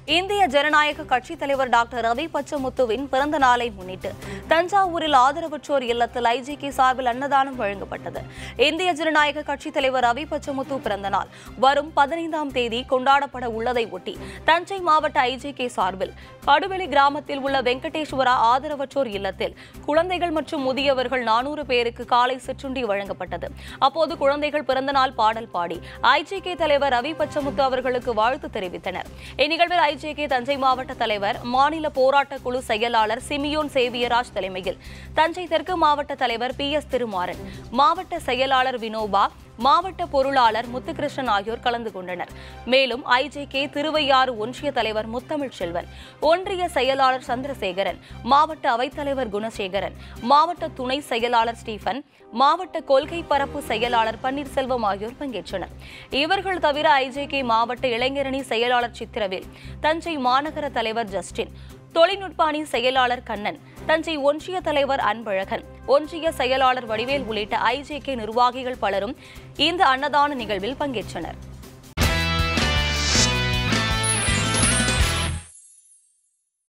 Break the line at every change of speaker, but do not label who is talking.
இந்திய ஜனநாயக கட்சித் தலைவர் டாக்டர் ரவி பச்சமுத்துவின் பிறந்த நாளை முன்னிட்டு தஞ்சாவூரில் ஆதரவற்றோர் இல்லத்தில் ஐஜிகே சார்பில் அன்னதானம் வழங்கப்பட்டது இந்திய ஜனநாயக கட்சித் தலைவர் ரவி பச்சமுத்து பிறந்த நாள் வரும் பதினைந்தாம் தேதி கொண்டாடப்பட உள்ளதை ஒட்டி தஞ்சை மாவட்ட ஐஜிகே சார்பில் கடுவெளி கிராமத்தில் உள்ள வெங்கடேஸ்வரா ஆதரவற்றோர் இல்லத்தில் குழந்தைகள் மற்றும் முதியவர்கள் நானூறு பேருக்கு காலை சிற்றுண்டி வழங்கப்பட்டது அப்போது குழந்தைகள் பிறந்தநாள் பாடல் பாடி ஐஜிகே தலைவர் ரவி பச்சமுத்து அவர்களுக்கு வாழ்த்து தெரிவித்தனர் இந்நிகழ்வில் ஐஜேகே தஞ்சை மாவட்ட தலைவர் மாநில போராட்டக் குழு செயலாளர் சிமியோன் சேவியராஜ் தலைமையில் தஞ்சை தெற்கு மாவட்ட தலைவர் பி எஸ் திருமாறன் மாவட்ட செயலாளர் வினோபா மாவட்ட பொருளாளர் முத்துகிருஷ்ணன் ஆகியோர் கலந்து கொண்டனர் மேலும் ஐஜேகே திருவையாறு ஒன்றிய தலைவர் முத்தமிழ் செல்வன் ஒன்றிய செயலாளர் சந்திரசேகரன் மாவட்ட அவைத்தலைவர் குணசேகரன் மாவட்ட துணை செயலாளர் ஸ்டீபன் மாவட்ட கொள்கை பரப்பு செயலாளர் பன்னீர்செல்வம் ஆகியோர் பங்கேற்றனர் இவர்கள் தவிர ஐஜேகே மாவட்ட இளைஞரணி செயலாளர் சித்திரவேல் தஞ்சை மாநகர தலைவர் ஜஸ்டின் தொழில்நுட்ப அணி செயலாளர் கண்ணன் தஞ்சை ஒன்றிய தலைவர் அன்பழகன் ஒன்றிய செயலாளர் வடிவேல் உள்ளிட்ட ஐஜேகே நிர்வாகிகள் பலரும் இந்த அன்னதான நிகழ்வில் பங்கேற்றனர்